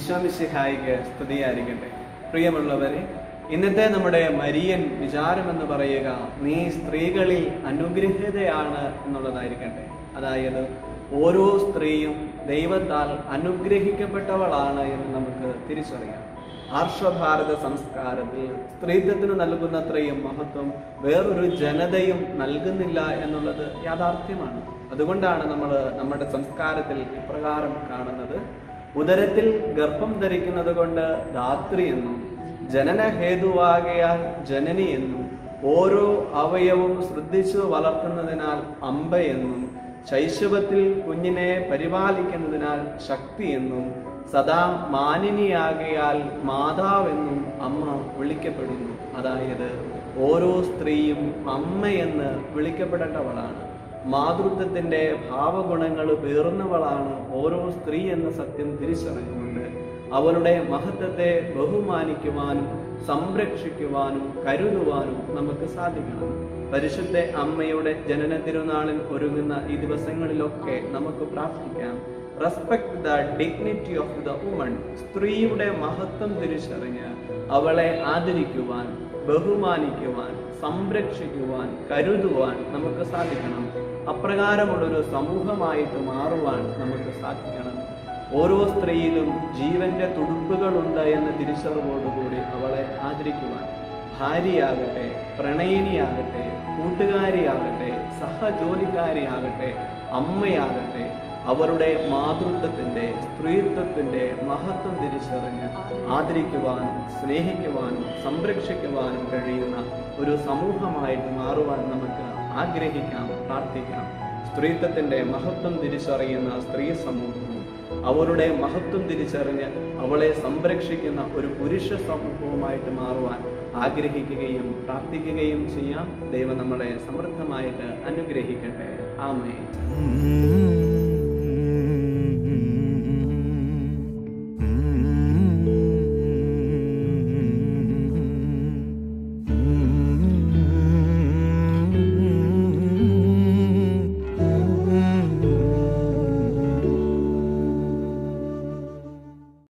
ഈശോമിശിഹായിക്ക് സ്തുതിയായിരിക്കട്ടെ പ്രിയമുള്ളവരെ ഇന്നത്തെ നമ്മുടെ മരിയൻ വിചാരമെന്ന് പറയുക നീ സ്ത്രീകളിൽ അനുഗ്രഹീതയാണ് എന്നുള്ളതായിരിക്കട്ടെ അതായത് ഓരോ സ്ത്രീയും ദൈവത്താൽ അനുഗ്രഹിക്കപ്പെട്ടവളാണ് എന്ന് നമുക്ക് തിരിച്ചറിയാം ആർഷഭാരത സംസ്കാരത്തിൽ സ്ത്രീത്വത്തിന് നൽകുന്നത്രയും മഹത്വം വേറൊരു ജനതയും നൽകുന്നില്ല എന്നുള്ളത് യാഥാർത്ഥ്യമാണ് അതുകൊണ്ടാണ് നമ്മൾ നമ്മുടെ സംസ്കാരത്തിൽ ഇപ്രകാരം കാണുന്നത് ഉദരത്തിൽ ഗർഭം ധരിക്കുന്നത് കൊണ്ട് ധാത്രി എന്നും ജനന ഹേതുവാകയാൽ ജനനി എന്നും ഓരോ അവയവും ശ്രദ്ധിച്ചു വളർത്തുന്നതിനാൽ അമ്പ എന്നും ശൈശവത്തിൽ കുഞ്ഞിനെ പരിപാലിക്കുന്നതിനാൽ ശക്തി എന്നും സദാ മാനിനിയാകയാൽ മാതാവെന്നും അമ്മ വിളിക്കപ്പെടുന്നു അതായത് ഓരോ സ്ത്രീയും അമ്മയെന്ന് വിളിക്കപ്പെടേണ്ടവളാണ് മാതൃത്വത്തിന്റെ ഭാവഗുണങ്ങൾ പേറുന്നവളാണ് ഓരോ സ്ത്രീ എന്ന സത്യം തിരിച്ചറിഞ്ഞുകൊണ്ട് അവളുടെ മഹത്വത്തെ ബഹുമാനിക്കുവാനും സംരക്ഷിക്കുവാനും കരുതുവാനും നമുക്ക് സാധിക്കണം പരിശുദ്ധ അമ്മയുടെ ജനന തിരുനാളിൽ ഒരുങ്ങുന്ന ഈ ദിവസങ്ങളിലൊക്കെ നമുക്ക് പ്രാർത്ഥിക്കാം respect the dignity of the woman സ്ത്രീയുടെ മഹത്വം തിരിച്ചറിഞ്ഞ് അവളെ ആദരിക്കുവാൻ ബഹുമാനിക്കുവാൻ സംരക്ഷിക്കുവാൻ കരുതുവാൻ നമുക്ക് സാധിക്കണം അപ്രകാരമുള്ളൊരു സമൂഹമായിട്ട് മാറുവാൻ നമുക്ക് സാധിക്കണം ഓരോ സ്ത്രീയിലും ജീവന്റെ തുടുപ്പുകളുണ്ട് എന്ന തിരിച്ചറിവോടുകൂടി അവളെ ആദരിക്കുവാൻ ഭാര്യയാകട്ടെ പ്രണയിനിയാകട്ടെ കൂട്ടുകാരിയാകട്ടെ സഹജോലിക്കാരിയാകട്ടെ അമ്മയാകട്ടെ അവരുടെ മാതൃത്വത്തിന്റെ സ്ത്രീത്വത്തിന്റെ മഹത്വം തിരിച്ചറിഞ്ഞ് ആദരിക്കുവാനും സ്നേഹിക്കുവാനും സംരക്ഷിക്കുവാനും കഴിയുന്ന ഒരു സമൂഹമായിട്ട് മാറുവാൻ നമുക്ക് ആഗ്രഹിക്കാം പ്രാർത്ഥിക്കാം സ്ത്രീത്വത്തിന്റെ മഹത്വം തിരിച്ചറിയുന്ന സ്ത്രീ സമൂഹവും അവരുടെ മഹത്വം തിരിച്ചറിഞ്ഞ് അവളെ സംരക്ഷിക്കുന്ന ഒരു പുരുഷ സമൂഹവുമായിട്ട് മാറുവാൻ ആഗ്രഹിക്കുകയും പ്രാർത്ഥിക്കുകയും ചെയ്യാം ദൈവം നമ്മളെ സമൃദ്ധമായിട്ട് അനുഗ്രഹിക്കട്ടെ ആമേ Mm.